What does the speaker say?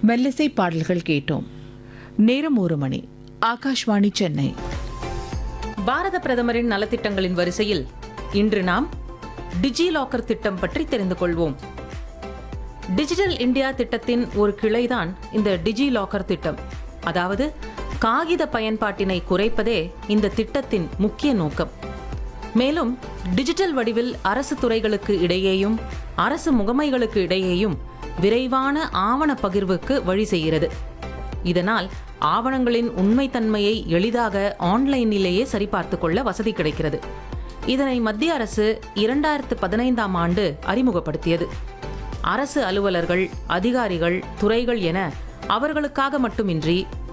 மெல்லிசை பாடல்கள் கேட்டோம் நேரம் ஒரு மணி ஆகாஷ்வாணி சென்னை பாரத பிரதமரின் நலத்திட்டங்களின் வரிசையில் இன்று நாம் டிஜி லாக்கர் திட்டம் பற்றி தெரிந்து கொள்வோம் டிஜிட்டல் இந்தியா திட்டத்தின் ஒரு கிளைதான் இந்த டிஜி லாக்கர் திட்டம் அதாவது காகித பயன்பாட்டினை குறைப்பதே இந்த திட்டத்தின் முக்கிய நோக்கம் மேலும் டிஜிட்டல் வடிவில் அரசு துறைகளுக்கு இடையேயும் அரசு முகமைகளுக்கு இடையேயும் விரைவான ஆவண பகிர்வுக்கு வழி செய்கிறது இதனால் ஆவணங்களின் உண்மைத்தன்மையை எளிதாக ஆன்லைனிலேயே சரிபார்த்து கொள்ள வசதி கிடைக்கிறது இதனை மத்திய அரசு இரண்டாயிரத்து பதினைந்தாம் ஆண்டு அறிமுகப்படுத்தியது அரசு அலுவலர்கள் அதிகாரிகள் துறைகள் என அவர்களுக்காக மட்டுமின்றி